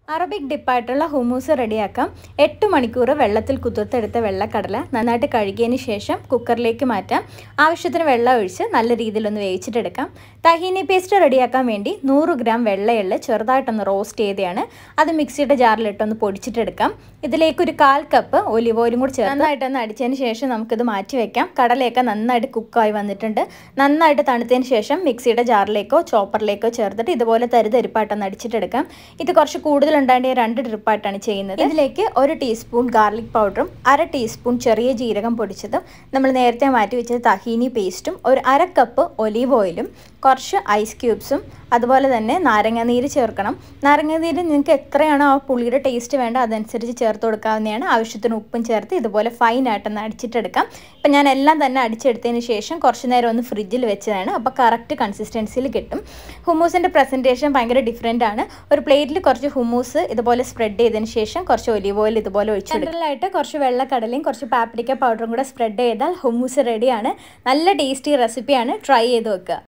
Arabic ഡിപ്പായിട്ടുള്ള ഹുമൂസ് റെഡിയാക്കാം എട്ട് മണിക്കൂർ വെള്ളത്തിൽ കുതിർത്തെടുത്ത വെള്ളക്കടല നന്നായിട്ട് കഴുകിയതിന് ശേഷം കുക്കറിലേക്ക് മാറ്റാം ആവശ്യത്തിന് വെള്ളം ഒഴിച്ച് നല്ല രീതിയിലൊന്ന് വേവിച്ചിട്ടെടുക്കാം തഹീനി പേസ്റ്റ് റെഡിയാക്കാൻ വേണ്ടി നൂറ് ഗ്രാം വെള്ളയെള്ള് ചെറുതായിട്ടൊന്ന് റോസ്റ്റ് ചെയ്തതാണ് അത് മിക്സിയുടെ ജാറിലിട്ടൊന്ന് പൊടിച്ചിട്ടെടുക്കാം ഇതിലേക്ക് ഒരു കാൽ കപ്പ് ഒലിവ് ഓയിലും കൂടി ചേർത്ത് നന്നായിട്ടൊന്ന് അടിച്ചതിന് ശേഷം നമുക്കിത് മാറ്റി വെക്കാം കടലയൊക്കെ നന്നായിട്ട് കുക്കായി വന്നിട്ടുണ്ട് നന്നായിട്ട് തണുത്തതിന് ശേഷം മിക്സിയുടെ ജാറിലേക്കോ ചോപ്പറിലേക്കോ ചേർത്തിട്ട് ഇതുപോലെ തരിതരിപ്പായിട്ടൊന്ന് അടിച്ചിട്ടെടുക്കാം ഇത് കുറച്ച് കൂടുതൽ ഉണ്ടായ രണ്ട് ട്രിപ്പായിട്ടാണ് ചെയ്യുന്നത് ഇതിലേക്ക് ഒരു ടീസ്പൂൺ ഗാർലിക് പൗഡറും അര ടീസ്പൂൺ ചെറിയ ജീരകം പൊടിച്ചതും നമ്മൾ നേരത്തെ മാറ്റി വെച്ചത് തഹീനി പേസ്റ്റും ഒരു അര കപ്പ് ഒലീവ് ഓയിലും കുറച്ച് ഐസ് ക്യൂബ്സും അതുപോലെ തന്നെ നാരങ്ങാനീര് ചേർക്കണം നാരങ്ങാനീര് നിങ്ങൾക്ക് എത്രയാണോ ആ പുളിയുടെ ടേസ്റ്റ് വേണ്ട അതനുസരിച്ച് ചേർത്ത് കൊടുക്കാവുന്നതാണ് ആവശ്യത്തിന് ഉപ്പും ചേർത്ത് ഇതുപോലെ ഫൈനായിട്ടൊന്ന് അടിച്ചിട്ടെടുക്കാം ഇപ്പം ഞാൻ എല്ലാം തന്നെ അടിച്ചെടുത്തതിന് ശേഷം കുറച്ച് നേരം ഒന്ന് ഫ്രിഡ്ജിൽ വെച്ചതാണ് അപ്പോൾ കറക്റ്റ് കൺസിസ്റ്റൻസിയിൽ കിട്ടും ഹുമൂസിൻ്റെ പ്രസൻറ്റേഷൻ ഭയങ്കര ഡിഫറെൻ്റ് ആണ് ഒരു പ്ലേറ്റിൽ കുറച്ച് ഹുമൂസ് ഇതുപോലെ സ്പ്രെഡ് ചെയ്തതിന് ശേഷം കുറച്ച് ഒലിവ് ഓയിൽ ഇതുപോലെ ഒഴിച്ചു സെൻട്രലായിട്ട് കുറച്ച് വെള്ളക്കടലയും കുറച്ച് പാപ്രിക്ക പൗഡറും കൂടെ സ്പ്രെഡ് ചെയ്താൽ ഹുമൂസ് റെഡിയാണ് നല്ല ടേസ്റ്റി റെസിപ്പിയാണ് ട്രൈ ചെയ്ത് വെക്കുക